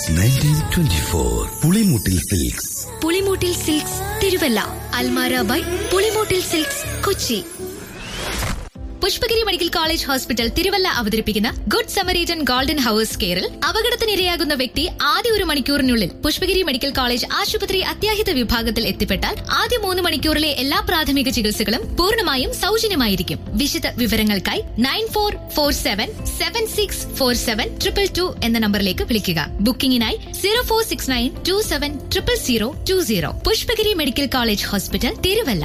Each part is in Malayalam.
nineteen twenty four Pulimoottil silks Pulimoottil silks Thiruvalla Almara by Pulimoottil silks Kochi Pushpagiri medical college hospital Thiruvalla അവതരിപ്പിക്കുന്ന ഗുഡ് സമരീറ്റൻ ഗോൾഡൻ ഹവേഴ്സ് കെയറിൽ അപകടത്തിനിരയാകുന്ന വ്യക്തി ആദ്യ ഒരു മണിക്കൂറിനുള്ളിൽ പുഷ്പഗിരി മെഡിക്കൽ കോളേജ് ആശുപത്രി അത്യാഹിത വിഭാഗത്തിൽ എത്തിപ്പെട്ടാൽ ആദ്യ മൂന്ന് മണിക്കൂറിലെ എല്ലാ പ്രാഥമിക ചികിത്സകളും പൂർണ്ണമായും സൗജന്യമായിരിക്കും വിശദ വിവരങ്ങൾക്കായി nine four four seven seven six four seven triple two എന്ന നമ്പറിലേക്ക് വിളിക്കുക ബുക്കിംഗിനായി zero four six nine two seven triple zero two zero Pushpagiri medical college hospital Thiruvalla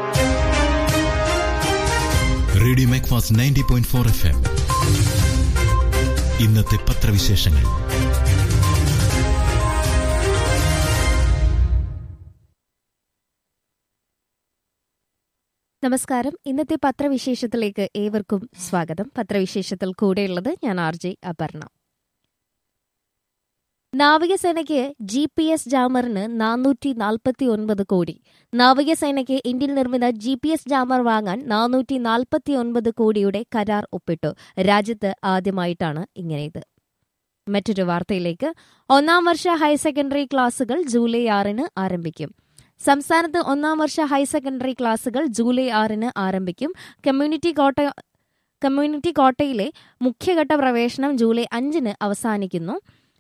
radio Macfast ninety point four F M ഇന്നത്തെ പത്രവിശേഷങ്ങൾ നമസ്കാരം ഇന്നത്തെ പത്രവിശേഷത്തിലേക്ക് ഏവർക്കും സ്വാഗതം പത്രവിശേഷത്തിൽ കൂടെയുള്ളത് ഞാൻ ആർ ജെ അപർണ നാവികസേനയ്ക്ക് ജി പി എസ് ജാമറിന് നാനൂറ്റി നാൽപ്പത്തി ഒൻപത് കോടി നാവികസേനയ്ക്ക് ഇന്ത്യയിൽ നിർമ്മിത ജി പി എസ് ജാമർ വാങ്ങാൻ നാനൂറ്റി നാൽപ്പത്തി ഒൻപത് കോടിയുടെ കരാർ ഒപ്പിട്ടു രാജ്യത്ത് ആദ്യമായിട്ടാണ് ഇങ്ങനെയത് മറ്റൊരു വാർത്തയിലേക്ക് ഒന്നാം വർഷ ഹയർ സെക്കൻഡറി ക്ലാസുകൾ ജൂലൈ ആറിന് ആരംഭിക്കും സംസ്ഥാനത്ത് ഒന്നാം വർഷ ഹയർ സെക്കൻഡറി ക്ലാസുകൾ ജൂലൈ ആറിന് ആരംഭിക്കും കമ്മ്യൂണിറ്റി കോട്ട കമ്മ്യൂണിറ്റി കോട്ടയിലെ മുഖ്യഘട്ട പ്രവേശനം ജൂലൈ അഞ്ചിന് അവസാനിക്കുന്നു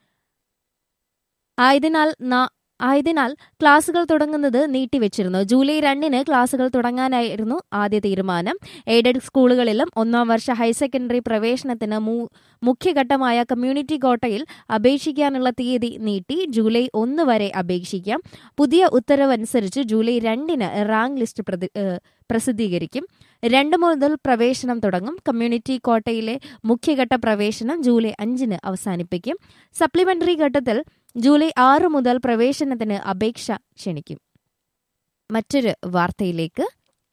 ആയതിനാൽ നാ- ആയതിനാൽ ക്ലാസുകൾ തുടങ്ങുന്നത് നീട്ടിവെച്ചിരുന്നു ജൂലൈ രണ്ടിന് ക്ലാസുകൾ തുടങ്ങാനായിരുന്നു ആദ്യ തീരുമാനം എയ്ഡഡ് സ്കൂളുകളിലും ഒന്നാം വർഷ ഹയർ സെക്കൻഡറി പ്രവേശനത്തിന് മു- മുഖ്യഘട്ടമായ കമ്മ്യൂണിറ്റി കോട്ടയിൽ അപേക്ഷിക്കാനുള്ള തീയതി നീട്ടി ജൂലൈ ഒന്ന് വരെ അപേക്ഷിക്കാം പുതിയ ഉത്തരവനുസരിച്ച് ജൂലൈ രണ്ടിന് റാങ്ക് ലിസ്റ്റ് പ്രതി- ഏഹ് പ്രസിദ്ധീകരിക്കും രണ്ട് മുതൽ പ്രവേശനം തുടങ്ങും കമ്മ്യൂണിറ്റി കോട്ടയിലെ മുഖ്യഘട്ട പ്രവേശനം ജൂലൈ അഞ്ചിന് അവസാനിപ്പിക്കും സപ്ലിമെന്ററി ഘട്ടത്തിൽ ജൂലൈ ആറ് മുതൽ പ്രവേശനത്തിന് അപേക്ഷ ക്ഷണിക്കും മറ്റൊരു വാർത്തയിലേക്ക്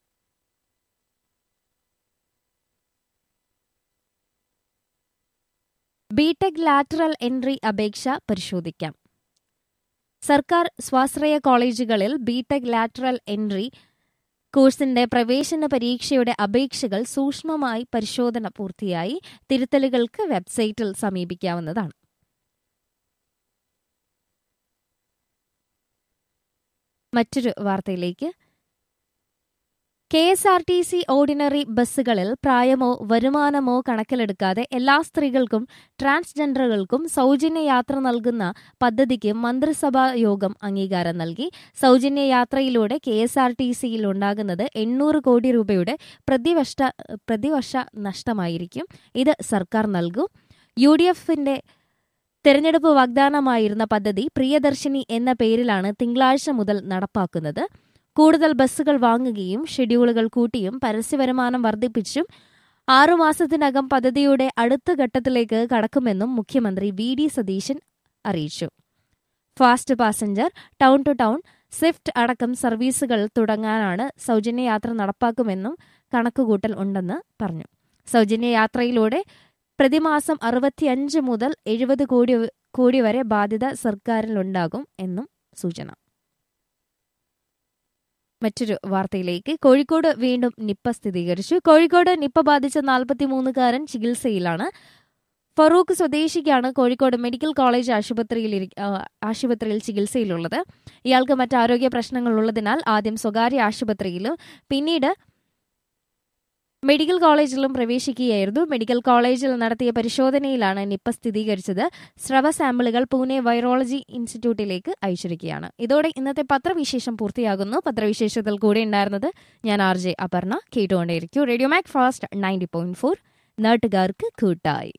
ബിടെക് ലാറ്ററൽ എൻട്രി അപേക്ഷ പരിശോധിക്കാം സർക്കാർ സ്വാശ്രയ കോളേജുകളിൽ ബിടെക് ലാറ്ററൽ എൻട്രി കോഴ്സിന്റെ പ്രവേശന പരീക്ഷയുടെ അപേക്ഷകൾ സൂക്ഷ്മമായി പരിശോധന പൂർത്തിയായി തിരുത്തലുകൾക്ക് വെബ്സൈറ്റിൽ സമീപിക്കാവുന്നതാണ് മറ്റൊരു വാർത്തയിലേക്ക് K S R T C ordinary ബസ്സുകളിൽ പ്രായമോ വരുമാനമോ കണക്കിലെടുക്കാതെ എല്ലാ സ്ത്രീകൾക്കും ട്രാൻസ്ജെൻഡറുകൾക്കും സൗജന്യ യാത്ര നൽകുന്ന പദ്ധതിക്ക് മന്ത്രിസഭാ യോഗം അംഗീകാരം നൽകി സൗജന്യ യാത്രയിലൂടെ കെ എസ് ആർ ടി സിയിൽ ഉണ്ടാകുന്നത് എണ്ണൂറ് കോടി രൂപയുടെ പ്രതിവർഷ പ്രതിവർഷ നഷ്ടമായിരിക്കും ഇത് സർക്കാർ നൽകും യു ഡി എഫിന്റെ തെരഞ്ഞെടുപ്പ് വാഗ്ദാനമായിരുന്ന പദ്ധതി പ്രിയദർശിനി എന്ന പേരിലാണ് തിങ്കളാഴ്ച മുതൽ നടപ്പാക്കുന്നത് കൂടുതൽ ബസ്സുകൾ വാങ്ങുകയും ഷെഡ്യൂളുകൾ കൂട്ടിയും പരസ്യവരുമാനം വർദ്ധിപ്പിച്ചും ആറുമാസത്തിനകം പദ്ധതിയുടെ അടുത്ത ഘട്ടത്തിലേക്ക് കടക്കുമെന്നും മുഖ്യമന്ത്രി വി ഡി സതീശൻ അറിയിച്ചു fast passenger town to town swift അടക്കം സർവീസുകൾ തുടങ്ങാനാണ് സൗജന്യ യാത്ര നടപ്പാക്കുമെന്നും കണക്കുകൂട്ടൽ ഉണ്ടെന്ന് പറഞ്ഞു സൗജന്യ യാത്രയിലൂടെ പ്രതിമാസം അറുപത്തിയഞ്ച് മുതൽ എഴുപത് കോടി കോടി വരെ ബാധ്യത സർക്കാരിലുണ്ടാകും എന്നും സൂചന മറ്റൊരു വാർത്തയിലേക്ക് കോഴിക്കോട് വീണ്ടും നിപ്പ സ്ഥിരീകരിച്ചു കോഴിക്കോട് നിപ്പ ബാധിച്ച നാൽപ്പത്തിമൂന്നുകാരൻ ചികിത്സയിലാണ് ഫറൂഖ് സ്വദേശിക്കാണ് കോഴിക്കോട് മെഡിക്കൽ കോളേജ് ആശുപത്രിയിൽ ഇരി- ആ, ആശുപത്രിയിൽ ചികിത്സയിലുള്ളത് ഇയാൾക്ക് മറ്റ് ആരോഗ്യ പ്രശ്നങ്ങളുള്ളതിനാൽ ആദ്യം സ്വകാര്യ ആശുപത്രിയിലും പിന്നീട് മെഡിക്കൽ കോളേജിലും പ്രവേശിക്കുകയായിരുന്നു മെഡിക്കൽ കോളേജിൽ നടത്തിയ പരിശോധനയിലാണ് നിപ്പ സ്ഥിരീകരിച്ചത് സ്രവ സാമ്പിളുകൾ പൂനെ വൈറോളജി ഇൻസ്റ്റിറ്റ്യൂട്ടിലേക്ക് അയച്ചിരിക്കുകയാണ് ഇതോടെ ഇന്നത്തെ പത്രവിശേഷം പൂർത്തിയാകുന്നു പത്രവിശേഷത്തിൽ കൂടെ ഉണ്ടായിരുന്നത് ഞാൻ ആർ ജെ അപർണ കേട്ടുകൊണ്ടേയിരിക്കും radio Mac fast ninety point four നാട്ടുകാർക്ക് കൂട്ടായി